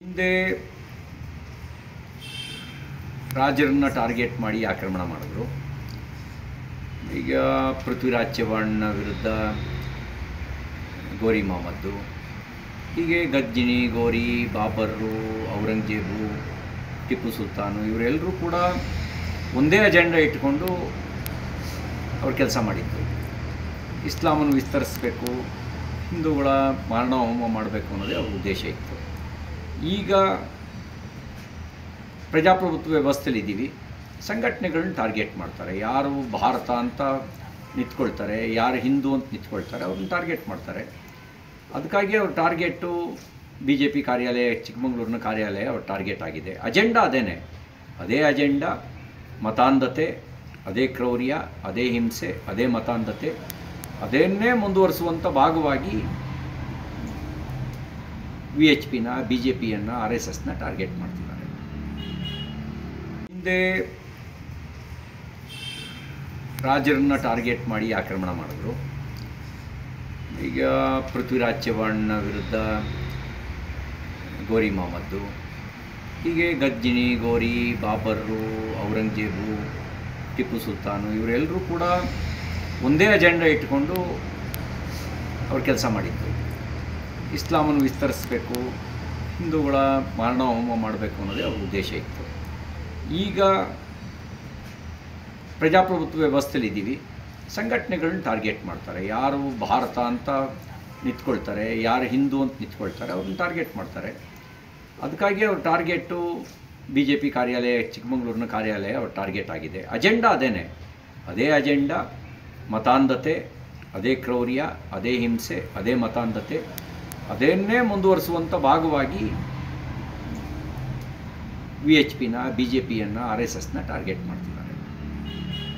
ಹಿಂದೆ ರಾಜರನ್ನ ಟಾರ್ಗೆಟ್ ಮಾಡಿ ಆಕ್ರಮಣ ಮಾಡಿದ್ರು ಈಗ ಪೃಥ್ವಿರಾಜ್ ಚವ್ಹಾಣ್ನ ವಿರುದ್ಧ ಗೋರಿ ಮೊಹಮ್ಮದ್ದು ಹೀಗೆ ಗಜ್ಜಿನಿ ಗೋರಿ ಬಾಬರು ಔರಂಗಜೇಬು ಟಿಪ್ಪು ಸುಲ್ತಾನು ಇವರೆಲ್ಲರೂ ಕೂಡ ಒಂದೇ ಅಜೆಂಡಾ ಇಟ್ಕೊಂಡು ಅವ್ರು ಕೆಲಸ ಮಾಡಿದ್ದು ಇಸ್ಲಾಮನ್ನು ವಿಸ್ತರಿಸಬೇಕು ಹಿಂದೂಗಳ ಮಾರಣ ಹೋಮ ಮಾಡಬೇಕು ಅನ್ನೋದೇ ಅವ್ರ ಉದ್ದೇಶ ಇತ್ತು ಈಗ ಪ್ರಜಾಪ್ರಭುತ್ವ ವ್ಯವಸ್ಥೆಲಿದ್ದೀವಿ ಸಂಘಟನೆಗಳನ್ನ ಟಾರ್ಗೆಟ್ ಮಾಡ್ತಾರೆ ಯಾರು ಭಾರತ ಅಂತ ನಿಂತ್ಕೊಳ್ತಾರೆ ಯಾರು ಹಿಂದೂ ಅಂತ ನಿಂತ್ಕೊಳ್ತಾರೆ ಅವ್ರನ್ನ ಟಾರ್ಗೆಟ್ ಮಾಡ್ತಾರೆ ಅದಕ್ಕಾಗಿ ಅವ್ರ ಟಾರ್ಗೆಟು ಬಿ ಜೆ ಪಿ ಕಾರ್ಯಾಲಯ ಚಿಕ್ಕಮಗಳೂರಿನ ಕಾರ್ಯಾಲಯ ಅವ್ರ ಟಾರ್ಗೆಟ್ ಆಗಿದೆ ಅಜೆಂಡಾ ಅದೇನೆ ಅದೇ ಅಜೆಂಡಾ ಮತಾಂಧತೆ ಅದೇ ಕ್ರೌರ್ಯ ಅದೇ ಹಿಂಸೆ ಅದೇ ಮತಾಂಧತೆ ಅದನ್ನೇ ಮುಂದುವರಿಸುವಂಥ ಭಾಗವಾಗಿ ವಿ ಎಚ್ ಪಿನ ಬಿ ಜೆ ಪಿಯನ್ನು ಆರ್ ಎಸ್ ಎಸ್ನ ಟಾರ್ಗೆಟ್ ಮಾಡ್ತಿದ್ದಾರೆ ಹಿಂದೆ ರಾಜರನ್ನ ಟಾರ್ಗೆಟ್ ಮಾಡಿ ಆಕ್ರಮಣ ಮಾಡಿದ್ರು ಈಗ ಪೃಥ್ವಿರಾಜ್ ಚವ್ಹಾಣ್ನ ವಿರುದ್ಧ ಗೋರಿ ಮೊಹಮ್ಮದ್ದು ಹೀಗೆ ಗಜ್ಜಿನಿ ಗೋರಿ ಬಾಬರು ಔರಂಗಜೇಬು ಟಿಪ್ಪು ಸುಲ್ತಾನು ಇವರೆಲ್ಲರೂ ಕೂಡ ಒಂದೇ ಅಜೆಂಡಾ ಇಟ್ಕೊಂಡು ಅವ್ರು ಕೆಲಸ ಮಾಡಿದ್ದು ಇಸ್ಲಾಮನ್ನು ವಿಸ್ತರಿಸಬೇಕು ಹಿಂದೂಗಳ ಮಾರಣ ಹೋಮ ಮಾಡಬೇಕು ಅನ್ನೋದೇ ಅವ್ರ ಉದ್ದೇಶ ಇತ್ತು ಈಗ ಪ್ರಜಾಪ್ರಭುತ್ವ ವ್ಯವಸ್ಥೆಲಿದ್ದೀವಿ ಸಂಘಟನೆಗಳನ್ನ ಟಾರ್ಗೆಟ್ ಮಾಡ್ತಾರೆ ಯಾರು ಭಾರತ ಅಂತ ನಿಂತ್ಕೊಳ್ತಾರೆ ಯಾರು ಹಿಂದೂ ಅಂತ ನಿಂತ್ಕೊಳ್ತಾರೆ ಅವ್ರನ್ನ ಟಾರ್ಗೆಟ್ ಮಾಡ್ತಾರೆ ಅದಕ್ಕಾಗಿ ಅವ್ರ ಟಾರ್ಗೆಟು ಬಿ ಜೆ ಪಿ ಕಾರ್ಯಾಲಯ ಚಿಕ್ಕಮಗಳೂರಿನ ಕಾರ್ಯಾಲಯ ಅವ್ರ ಟಾರ್ಗೆಟ್ ಆಗಿದೆ ಅಜೆಂಡಾ ಅದೇನೆ ಅದೇ ಅಜೆಂಡಾ ಮತಾಂಧತೆ ಅದೇ ಕ್ರೌರ್ಯ ಅದೇ ಹಿಂಸೆ ಅದೇ ಮತಾಂಧತೆ ಅದನ್ನೇ ಮುಂದುವರಿಸುವಂಥ ಭಾಗವಾಗಿ ವಿ ಎಚ್ ಪಿನ ಬಿ ಜೆ ಪಿಯನ್ನು ಆರ್ ಎಸ್ ಎಸ್ನ ಟಾರ್ಗೆಟ್ ಮಾಡ್ತಿದ್ದಾರೆ